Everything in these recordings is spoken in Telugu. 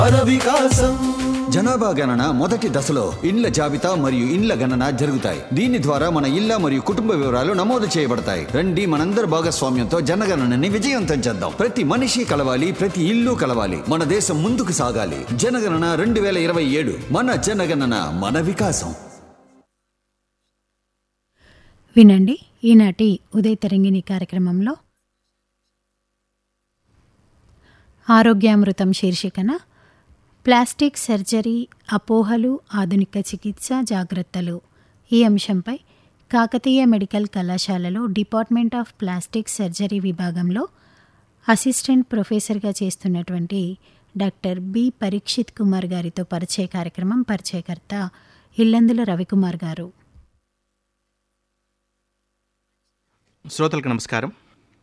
మన వికాసం జనాభా గణన మొదటి దశలో ఇండ్ల జాబితా మరియు ఇండ్ల గణన జరుగుతాయి దీని ద్వారా మన ఇళ్ల మరియు కుటుంబ వివరాలు నమోదు చేయబడతాయి రండి మనందరి భాగస్వామ్యంతో జనగణనని విజయవంతం చేద్దాం ప్రతి మనిషి కలవాలి ప్రతి ఇల్లు కలవాలి మన దేశం ముందుకు సాగాలి జనగణన రెండు వేల ఇరవై ఏడు మన జనగణన మన వికాసం వినండి ఈనాటి ఉదయ తరంగిణి కార్యక్రమంలో ఆరోగ్యామృతం శీర్షికన ప్లాస్టిక్ సర్జరీ అపోహలు ఆధునిక చికిత్స జాగ్రత్తలు ఈ అంశంపై కాకతీయ మెడికల్ కళాశాలలో డిపార్ట్మెంట్ ఆఫ్ ప్లాస్టిక్ సర్జరీ విభాగంలో అసిస్టెంట్ ప్రొఫెసర్గా చేస్తున్నటువంటి డాక్టర్ బి పరీక్షిత్ కుమార్ గారితో పరిచయ కార్యక్రమం పరిచయకర్త ఇల్లందుల రవికుమార్ గారు శ్రోతలకు నమస్కారం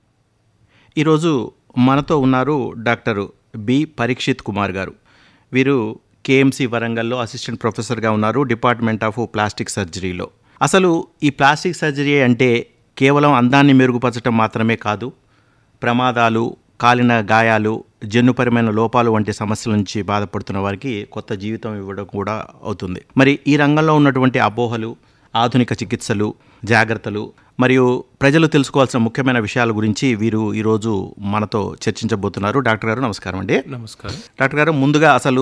ఈరోజు మనతో ఉన్నారు డాక్టర్ బి పరీక్షిత్ కుమార్ గారు వీరు కేఎంసి వరంగల్లో అసిస్టెంట్ ప్రొఫెసర్గా ఉన్నారు డిపార్ట్మెంట్ ఆఫ్ ప్లాస్టిక్ సర్జరీలో అసలు ఈ ప్లాస్టిక్ సర్జరీ అంటే కేవలం అందాన్ని మెరుగుపరచడం మాత్రమే కాదు ప్రమాదాలు కాలిన గాయాలు జన్యుపరమైన లోపాలు వంటి సమస్యల నుంచి బాధపడుతున్న వారికి కొత్త జీవితం ఇవ్వడం కూడా అవుతుంది మరి ఈ రంగంలో ఉన్నటువంటి అపోహలు ఆధునిక చికిత్సలు జాగ్రత్తలు మరియు ప్రజలు తెలుసుకోవాల్సిన ముఖ్యమైన విషయాల గురించి వీరు ఈరోజు మనతో చర్చించబోతున్నారు డాక్టర్ గారు నమస్కారం అండి నమస్కారం డాక్టర్ గారు ముందుగా అసలు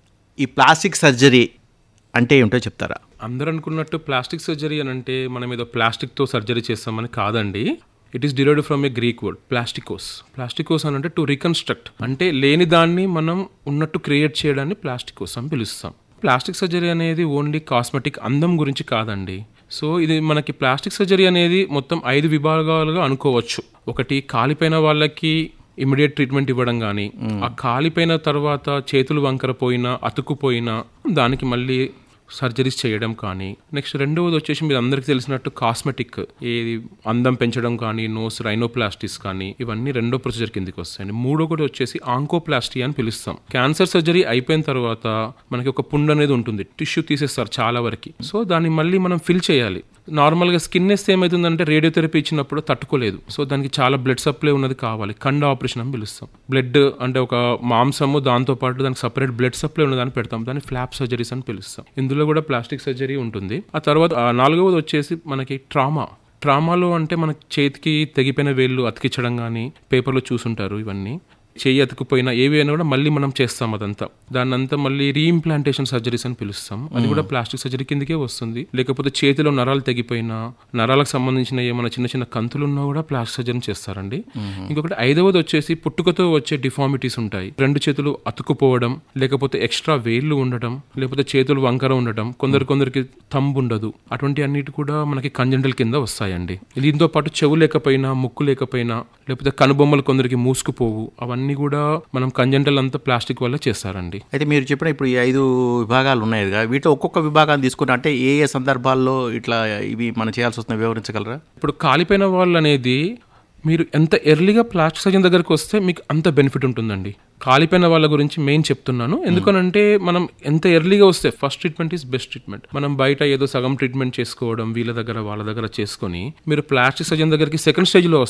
ఈ ప్లాస్టిక్ సర్జరీ అంటే ఏమిటో చెప్తారా అందరూ అనుకున్నట్టు ప్లాస్టిక్ సర్జరీ అని అంటే మనం ఏదో ప్లాస్టిక్తో సర్జరీ చేస్తామని కాదండి it is derived from a Greek word plastikos plastikos అని అంటే టు రికన్స్ట్రక్ట్ అంటే లేని దాన్ని మనం ఉన్నట్టు క్రియేట్ చేయడాన్ని ప్లాస్టికోస్ అని పిలుస్తాం ప్లాస్టిక్ సర్జరీ అనేది ఓన్లీ కాస్మెటిక్ అందం గురించి కాదండి సో ఇది మనకి ప్లాస్టిక్ సర్జరీ అనేది మొత్తం ఐదు విభాగాలుగా అనుకోవచ్చు ఒకటి కాలిపోయిన వాళ్ళకి ఇమీడియట్ ట్రీట్మెంట్ ఇవ్వడం కానీ ఆ కాలిపోయిన తర్వాత చేతులు వంకర పోయినా అతుకుపోయినా దానికి మళ్ళీ సర్జరీస్ చేయడం కానీ నెక్స్ట్ రెండవది వచ్చేసి మీరు అందరికీ తెలిసినట్టు కాస్మెటిక్ ఏది అందం పెంచడం కానీ నోస్ రైనోప్లాస్టిస్ కానీ ఇవన్నీ రెండో ప్రొసీజర్ కిందకి వస్తాయండి మూడోకటి వచ్చేసి ఆంకోప్లాస్టీ అని పిలుస్తాం క్యాన్సర్ సర్జరీ అయిపోయిన తర్వాత మనకి ఒక పుండ్ అనేది ఉంటుంది టిష్యూ తీసేస్తారు చాలా వరకు సో దాన్ని మళ్ళీ మనం ఫిల్ చేయాలి నార్మల్గా స్కిన్ వేస్తే ఏమవుతుందంటే రేడియోథెరపీ ఇచ్చినప్పుడు తట్టుకోలేదు సో దానికి చాలా బ్లడ్ సప్లై ఉన్నది కావాలి కండ ఆపరేషన్ అని పిలుస్తాం బ్లడ్ అంటే ఒక మాంసము దాంతో పాటు దానికి సపరేట్ బ్లడ్ సప్లై ఉన్నదాన్ని పెడతాం దాన్ని ఫ్లాప్ సర్జరీస్ అని పిలుస్తాం ఇందులో కూడా ప్లాస్టిక్ సర్జరీ ఉంటుంది ఆ తర్వాత ఆ నాలుగవది వచ్చేసి మనకి ట్రామా ట్రామాలో అంటే మనకి చేతికి తెగిపోయిన వేళ్ళు అతికించడం కానీ పేపర్లో చూసుంటారు ఇవన్నీ చెయ్యి అతుకుపోయినా ఏవి అయినా కూడా మళ్ళీ మనం చేస్తాం అదంతా దాన్ని అంతా మళ్ళీ రీఇంప్లాంటేషన్ సర్జరీస్ అని పిలుస్తాం అది కూడా ప్లాస్టిక్ సర్జరీ కిందకే వస్తుంది లేకపోతే చేతిలో నరాలు తెగిపోయినా నరాలకు సంబంధించిన ఏమైనా చిన్న చిన్న కంతులు ఉన్నా కూడా ప్లాస్టిక్ సర్జరీ చేస్తారండి ఇంకొకటి ఐదవది వచ్చేసి పుట్టుకతో వచ్చే డిఫార్మిటీస్ ఉంటాయి రెండు చేతులు అతుకుపోవడం లేకపోతే ఎక్స్ట్రా వేళ్ళు ఉండడం లేకపోతే చేతులు వంకర ఉండడం కొందరు కొందరికి తంబు ఉండదు అటువంటి అన్నిటి కూడా మనకి కంజెంటల్ కింద వస్తాయండి దీంతో పాటు చెవు లేకపోయినా ముక్కు లేకపోయినా లేకపోతే కనుబొమ్మలు కొందరికి మూసుకుపోవు అవన్నీ కూడా మనం కంజెంటల్ అంతా ప్లాస్టిక్ వల్ల చేస్తారండి అయితే మీరు చెప్పిన ఇప్పుడు ఈ ఐదు విభాగాలు ఉన్నాయి కదా వీటిలో ఒక్కొక్క విభాగాన్ని తీసుకుని అంటే ఏ ఏ సందర్భాల్లో ఇట్లా ఇవి మనం చేయాల్సి వస్తుంది వివరించగలరా ఇప్పుడు కాలిపోయిన వాళ్ళు అనేది మీరు ఎంత ఎర్లీగా ప్లాస్టిక్ సర్జన్ దగ్గరికి వస్తే మీకు అంత బెనిఫిట్ ఉంటుందండి కాలిపోయిన వాళ్ళ గురించి మెయిన్ చెప్తున్నాను ఎందుకనంటే మనం ఎంత ఎర్లీగా వస్తే first treatment is best treatment మనం బయట ఏదో సగం ట్రీట్మెంట్ చేసుకోవడం వీళ్ళ దగ్గర వాళ్ళ దగ్గర చేసుకొని మీరు ప్లాస్టిక్ సర్జన్ దగ్గరికి సెకండ్ స్టేజ్లో